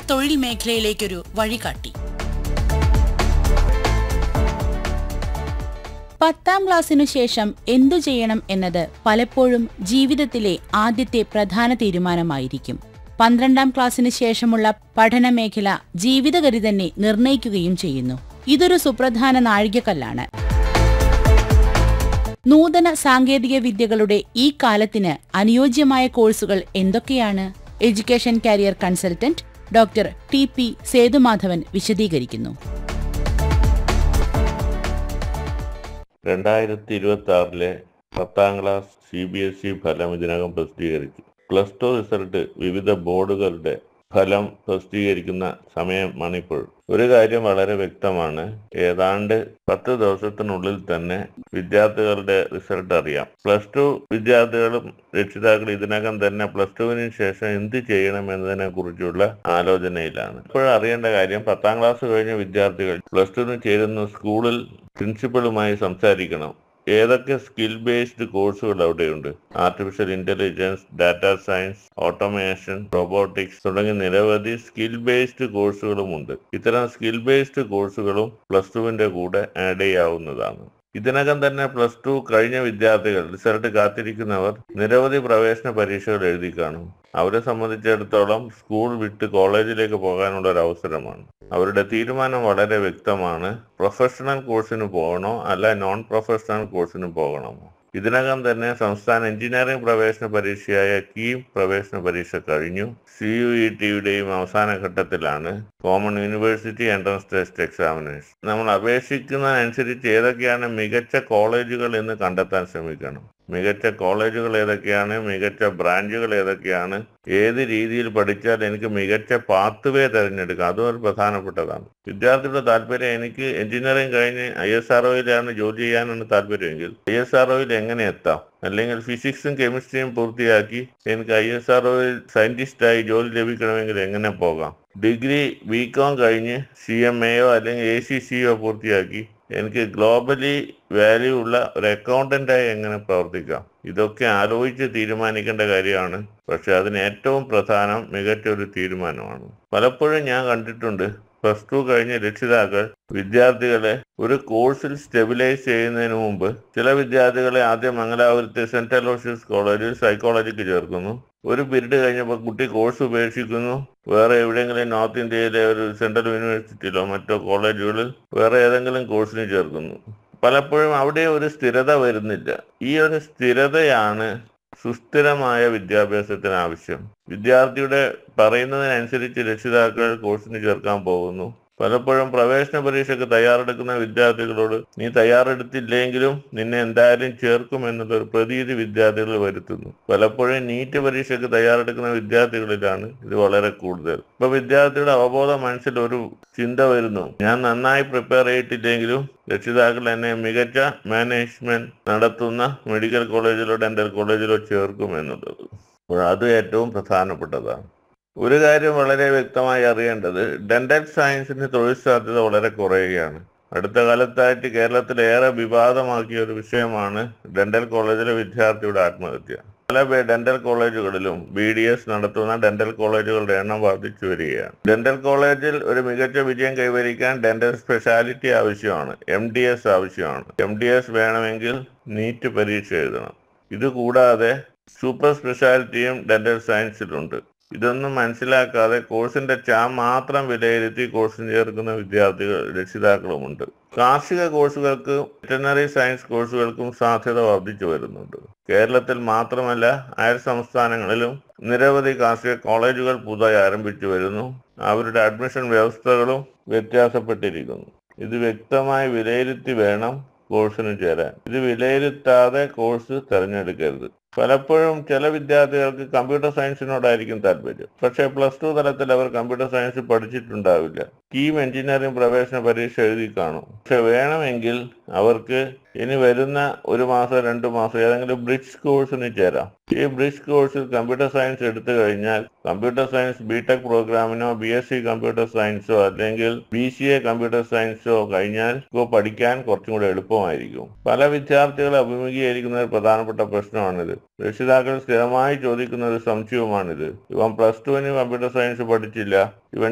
തൊഴിൽ മേഖലയിലേക്കൊരു വഴികാട്ടി പത്താം ക്ലാസ്സിനു ശേഷം എന്തു ചെയ്യണം എന്നത് പലപ്പോഴും ജീവിതത്തിലെ ആദ്യത്തെ പ്രധാന തീരുമാനമായിരിക്കും പന്ത്രണ്ടാം ക്ലാസ്സിന് ശേഷമുള്ള പഠനമേഖല ജീവിതഗതി തന്നെ നിർണയിക്കുകയും ചെയ്യുന്നു ഇതൊരു സുപ്രധാന നാഴികക്കല്ലാണ് നൂതന സാങ്കേതിക വിദ്യകളുടെ ഈ കാലത്തിന് അനുയോജ്യമായ കോഴ്സുകൾ എന്തൊക്കെയാണ് education career consultant doctor T P Sethumadhavan വിശദീകരിക്കുന്നു രണ്ടായിരത്തി ഇരുപത്തി ആറിലെ പത്താം class C B S E ഫലം ഇതിനകം പ്രസിദ്ധീകരിച്ചു പ്ലസ് ടു റിസൾട്ട് വിവിധ ബോർഡുകളുടെ ഫലം പ്രസിദ്ധീകരിക്കുന്ന സമയമാണിപ്പോൾ ഒരു കാര്യം വളരെ വ്യക്തമാണ് ഏതാണ്ട് പത്ത് ദിവസത്തിനുള്ളിൽ തന്നെ വിദ്യാർത്ഥികളുടെ റിസൾട്ട് അറിയാം പ്ലസ് ടു വിദ്യാർത്ഥികളും രക്ഷിതാക്കളും ഇതിനകം തന്നെ പ്ലസ് ടുവിന് ശേഷം എന്ത് ചെയ്യണം എന്നതിനെ കുറിച്ചുള്ള ആലോചനയിലാണ് ഇപ്പോൾ അറിയേണ്ട കാര്യം പത്താം ക്ലാസ് കഴിഞ്ഞ വിദ്യാർത്ഥികൾ പ്ലസ് ടുവിന് ചേരുന്ന സ്കൂളിൽ പ്രിൻസിപ്പളുമായി സംസാരിക്കണം ഏതൊക്കെ സ്കിൽ ബേസ്ഡ് കോഴ്സുകൾ അവിടെയുണ്ട് artificial intelligence data science automation robotics തുടങ്ങിയ നിരവധി സ്കിൽ ബേസ്ഡ് കോഴ്സുകളുമുണ്ട് ഇത്തരം സ്കിൽ ബേസ്ഡ് കോഴ്സുകളും പ്ലസ് ടുവിന്റെ കൂടെ ആഡ് ചെയ്യാവുന്നതാണ് ഇതിനകം തന്നെ പ്ലസ് ടു കഴിഞ്ഞ വിദ്യാർത്ഥികൾ റിസൾട്ട് കാത്തിരിക്കുന്നവർ നിരവധി പ്രവേശന പരീക്ഷകൾ എഴുതി കാണും അവരെ സംബന്ധിച്ചിടത്തോളം സ്കൂൾ വിട്ട് കോളേജിലേക്ക് പോകാനുള്ള ഒരു അവസരമാണ് അവരുടെ തീരുമാനം വളരെ വ്യക്തമാണ് പ്രൊഫഷണൽ കോഴ്സിന് പോകണോ അല്ല നോൺ പ്രൊഫഷണൽ കോഴ്സിന് പോകണമോ ഇതിനകം തന്നെ സംസ്ഥാന എഞ്ചിനീയറിംഗ് പ്രവേശന പരീക്ഷയായ കീം പ്രവേശന പരീക്ഷ കഴിഞ്ഞു സി യു ഇ ടിയുടെയും അവസാന ഘട്ടത്തിലാണ് common university entrance test examination നമ്മൾ അപേക്ഷിക്കുന്നതനുസരിച്ച് ഏതൊക്കെയാണ് മികച്ച കോളേജുകൾ എന്ന് കണ്ടെത്താൻ ശ്രമിക്കണം മികച്ച കോളേജുകൾ ഏതൊക്കെയാണ് മികച്ച ബ്രാഞ്ചുകൾ ഏതൊക്കെയാണ് ഏത് രീതിയിൽ പഠിച്ചാൽ എനിക്ക് മികച്ച പാത്വേ തിരഞ്ഞെടുക്കാം അതും ഒരു പ്രധാനപ്പെട്ടതാണ് വിദ്യാർത്ഥിയുടെ താല്പര്യം എനിക്ക് എഞ്ചിനീയറിംഗ് കഴിഞ്ഞ് ഐ എസ് ആർ ഒയിലാണ് ജോലി ചെയ്യാനാണ് താല്പര്യമെങ്കിൽ ഐ എസ് ആർ ഒയിൽ എങ്ങനെ എത്താം അല്ലെങ്കിൽ ഫിസിക്സും കെമിസ്ട്രിയും പൂർത്തിയാക്കി എനിക്ക് ഐ എസ് ആർ ഒയിൽ സയന്റിസ്റ്റായി ജോലി ലഭിക്കണമെങ്കിൽ എങ്ങനെ പോകാം ഡിഗ്രി ബി കോം കഴിഞ്ഞ് സി എം എയോ അല്ലെങ്കിൽ എ സി സിയോ പൂർത്തിയാക്കി എനിക്ക് ഗ്ലോബലി വാല്യൂ ഉള്ള ഒരു അക്കൗണ്ടന്റായി എങ്ങനെ പ്രവർത്തിക്കാം ഇതൊക്കെ ആലോചിച്ച് തീരുമാനിക്കേണ്ട കാര്യമാണ് പക്ഷെ അതിന് ഏറ്റവും പ്രധാനം മികച്ച ഒരു തീരുമാനമാണ് പലപ്പോഴും ഞാൻ കണ്ടിട്ടുണ്ട് പ്ലസ് ടു കഴിഞ്ഞ രക്ഷിതാക്കൾ വിദ്യാർത്ഥികളെ ഒരു കോഴ്സിൽ സ്റ്റെബിലൈസ് ചെയ്യുന്നതിന് മുമ്പ് ചില വിദ്യാർത്ഥികളെ ആദ്യം മംഗലാപുരത്തെ സെന്റ് അലോഷ്യസ് കോളേജിൽ സൈക്കോളജിക്ക് ചേർക്കുന്നു ഒരു പീരീഡ് കഴിഞ്ഞപ്പോൾ കുട്ടി കോഴ്സ് ഉപേക്ഷിക്കുന്നു വേറെ എവിടെയെങ്കിലും നോർത്ത് ഇന്ത്യയിലെ ഒരു സെൻട്രൽ യൂണിവേഴ്സിറ്റിയിലോ മറ്റോ കോളേജുകളിൽ വേറെ ഏതെങ്കിലും കോഴ്സിന് ചേർക്കുന്നു പലപ്പോഴും അവിടെ ഒരു സ്ഥിരത വരുന്നില്ല ഈ ഒരു സ്ഥിരതയാണ് സുസ്ഥിരമായ വിദ്യാഭ്യാസത്തിന് ആവശ്യം വിദ്യാർത്ഥിയുടെ പറയുന്നതിനനുസരിച്ച് രക്ഷിതാക്കൾ കോഴ്സിന് ചേർക്കാൻ പോകുന്നു പലപ്പോഴും പ്രവേശന പരീക്ഷയ്ക്ക് തയ്യാറെടുക്കുന്ന വിദ്യാർത്ഥികളോട് നീ തയ്യാറെടുത്തില്ലെങ്കിലും നിന്നെ എന്തായാലും ചേർക്കും എന്നുള്ള ഒരു പ്രതീതി വിദ്യാർത്ഥികൾ വരുത്തുന്നു പലപ്പോഴും നീറ്റ് പരീക്ഷയ്ക്ക് തയ്യാറെടുക്കുന്ന വിദ്യാർത്ഥികളിലാണ് ഇത് വളരെ കൂടുതൽ ഇപ്പൊ വിദ്യാർത്ഥിയുടെ അവബോധ മനസ്സിൽ ഒരു ചിന്ത വരുന്നു ഞാൻ നന്നായി പ്രിപ്പയർ ചെയ്തിട്ടില്ലെങ്കിലും രക്ഷിതാക്കൾ എന്നെ മികച്ച മാനേജ്മെന്റ് നടത്തുന്ന മെഡിക്കൽ കോളേജിലോ ഡെന്റൽ കോളേജിലോ ചേർക്കും എന്നുള്ളത് അപ്പോൾ അത് ഏറ്റവും പ്രധാനപ്പെട്ടതാണ് ഒരു കാര്യം വളരെ വ്യക്തമായി അറിയേണ്ടത് ഡെന്റൽ സയൻസിന് തൊഴിൽ സാധ്യത വളരെ കുറയുകയാണ് അടുത്ത കാലത്തായിട്ട് കേരളത്തിൽ ഏറെ വിവാദമാക്കിയ ഒരു വിഷയമാണ് ഡെന്റൽ കോളേജിലെ വിദ്യാർത്ഥിയുടെ ആത്മഹത്യ പല പേ- ഡെന്റൽ കോളേജുകളിലും ബി ഡി എസ് നടത്തുന്ന ഡെന്റൽ കോളേജുകളുടെ എണ്ണം വർദ്ധിച്ചു വരികയാണ് ഡെന്റൽ കോളേജിൽ ഒരു മികച്ച വിജയം കൈവരിക്കാൻ ഡെന്റൽ സ്പെഷ്യാലിറ്റി ആവശ്യമാണ് എം ഡി എസ് ആവശ്യമാണ് എം ഡി എസ് വേണമെങ്കിൽ നീറ്റ് പരീക്ഷ എഴുതണം ഇത് കൂടാതെ സൂപ്പർ സ്പെഷ്യാലിറ്റിയും ഡെന്റൽ സയൻസിലുണ്ട് ഇതൊന്നും മനസ്സിലാക്കാതെ കോഴ്സിന്റെ ചാം മാത്രം വിലയിരുത്തി കോഴ്സിന് ചേർക്കുന്ന വിദ്യാർത്ഥികൾ രക്ഷിതാക്കളുമുണ്ട് കാർഷിക കോഴ്സുകൾക്ക് വെറ്ററിനറി സയൻസ് കോഴ്സുകൾക്കും സാധ്യത വർദ്ധിച്ചു വരുന്നുണ്ട് കേരളത്തിൽ മാത്രമല്ല അയൽ സംസ്ഥാനങ്ങളിലും നിരവധി കാർഷിക കോളേജുകൾ പുതുതായി ആരംഭിച്ചു വരുന്നു അവരുടെ അഡ്മിഷൻ വ്യവസ്ഥകളും വ്യത്യാസപ്പെട്ടിരിക്കുന്നു ഇത് വ്യക്തമായി വിലയിരുത്തി വേണം കോഴ്സിന് ചേരാൻ ഇത് വിലയിരുത്താതെ കോഴ്സ് തിരഞ്ഞെടുക്കരുത് പലപ്പോഴും ചില വിദ്യാർത്ഥികൾക്ക് കമ്പ്യൂട്ടർ സയൻസിനോടായിരിക്കും താല്പര്യം പക്ഷേ പ്ലസ് ടു തലത്തിൽ അവർ കമ്പ്യൂട്ടർ സയൻസ് പഠിച്ചിട്ടുണ്ടാവില്ല കീം എഞ്ചിനീയറിംഗ് പ്രവേശന പരീക്ഷ എഴുതി കാണും പക്ഷെ വേണമെങ്കിൽ അവർക്ക് ഇനി വരുന്ന ഒരു മാസം രണ്ട് മാസം ഏതെങ്കിലും ബ്രിഡ്ജ് കോഴ്സിന് ചേരാം ഈ ബ്രിഡ്ജ് കോഴ്സിൽ കമ്പ്യൂട്ടർ സയൻസ് എടുത്തു കഴിഞ്ഞാൽ കമ്പ്യൂട്ടർ സയൻസ് ബിടെക് പ്രോഗ്രാമിനോ ബി എസ് സി കമ്പ്യൂട്ടർ സയൻസോ അല്ലെങ്കിൽ ബി സി എ കമ്പ്യൂട്ടർ സയൻസോ കഴിഞ്ഞാൽ ഇപ്പൊ പഠിക്കാൻ കുറച്ചും കൂടെ എളുപ്പമായിരിക്കും പല വിദ്യാർത്ഥികളെ അഭിമുഖീകരിക്കുന്ന ഒരു പ്രധാനപ്പെട്ട പ്രശ്നമാണിത് രക്ഷിതാക്കൾ സ്ഥിരമായി ചോദിക്കുന്ന ഒരു സംശയവുമാണിത് ഇവൻ പ്ലസ് ടുവിന് കമ്പ്യൂട്ടർ സയൻസ് പഠിച്ചില്ല ഇവൻ